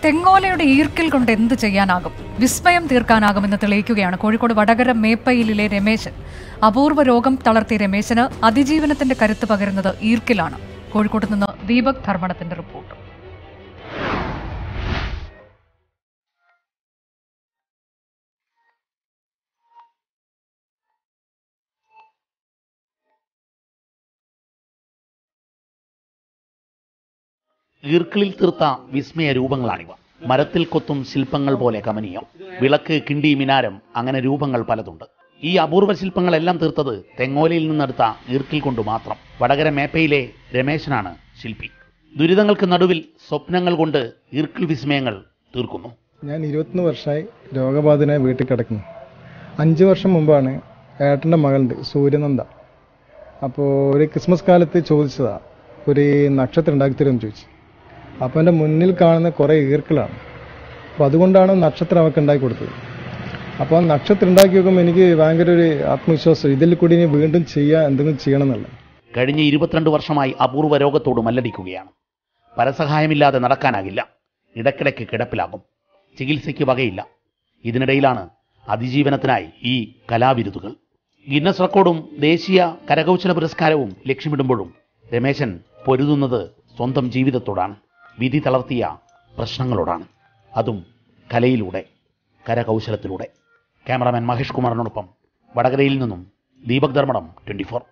തെങ്ങോലയുടെ ഈർക്കിൽ കൊണ്ട് എന്ത് ചെയ്യാനാകും വിസ്മയം തീർക്കാനാകുമെന്ന് തെളിയിക്കുകയാണ് കോഴിക്കോട് വടകര മേപ്പയിലിലെ രമേശൻ അപൂർവ രോഗം തളർത്തിയ രമേശന് അതിജീവനത്തിന്റെ കരുത്ത് പകരുന്നത് ഈർക്കിലാണ് കോഴിക്കോട്ട് നിന്ന് ദീപക് ധർമ്മണത്തിന്റെ റിപ്പോർട്ട് ഈർക്കിളിൽ തീർത്ത വിസ്മയ രൂപങ്ങളാണിവ മരത്തിൽ കൊത്തും ശില്പങ്ങൾ പോലെ കമനീയം വിളക്ക് കിണ്ടി മിനാരം അങ്ങനെ രൂപങ്ങൾ പലതുണ്ട് ഈ അപൂർവ ശില്പങ്ങളെല്ലാം തീർത്തത് തെങ്ങോലയിൽ നിന്നെടുത്ത ഈർക്കിൽ കൊണ്ട് മാത്രം വടകര മേപ്പയിലെ രമേശനാണ് ശില്പി ദുരിതങ്ങൾക്ക് നടുവിൽ സ്വപ്നങ്ങൾ കൊണ്ട് ഈർക്കിൾ വിസ്മയങ്ങൾ തീർക്കുന്നു ഞാൻ ഇരുപത്തൊന്ന് വർഷമായി രോഗബാധിതനായി വീട്ടിൽ കിടക്കുന്നു അഞ്ച് വർഷം മുമ്പാണ് ഏട്ടൻ്റെ മകളുണ്ട് സൂര്യനന്ദ അപ്പോൾ ഒരു ക്രിസ്മസ് കാലത്ത് ചോദിച്ചതാ ഒരു നക്ഷത്രം ഉണ്ടാക്കി തരുമെന്ന് ചോദിച്ചു അപ്പോൾ എൻ്റെ മുന്നിൽ കാണുന്ന കുറേ ഈർക്കിളാണ് അപ്പോൾ അതുകൊണ്ടാണ് നക്ഷത്രം അവർക്ക് ഉണ്ടാക്കി കൊടുത്തത് അപ്പോൾ ആ നക്ഷത്രം ഉണ്ടാക്കി നോക്കുമ്പോൾ എനിക്ക് ഭയങ്കര ഒരു ആത്മവിശ്വാസം ഇതിൽ കൂടി ഇനി വീണ്ടും ചെയ്യാൻ എന്തെങ്കിലും ചെയ്യണം എന്നുള്ളത് കഴിഞ്ഞ ഇരുപത്തിരണ്ട് വർഷമായി അപൂർവ രോഗത്തോട് മല്ലടിക്കുകയാണ് പരസഹായമില്ലാതെ നടക്കാനാകില്ല ഇടയ്ക്കിടയ്ക്ക് കിടപ്പിലാകും ചികിത്സയ്ക്ക് വകയില്ല ഇതിനിടയിലാണ് അതിജീവനത്തിനായി ഈ കലാവിരുതുകൾ ഗിന്നസ് റെക്കോർഡും ദേശീയ കരകൗശല പുരസ്കാരവും ലക്ഷ്യമിടുമ്പോഴും രമേശൻ പൊരുതുന്നത് സ്വന്തം ജീവിതത്തോടാണ് വിധി തളർത്തിയ പ്രശ്നങ്ങളോടാണ് അതും കലയിലൂടെ കരകൗശലത്തിലൂടെ ക്യാമറാമാൻ മഹേഷ് കുമാറിനോടൊപ്പം വടകരയിൽ നിന്നും ദീപക് ധർമ്മടം ട്വന്റി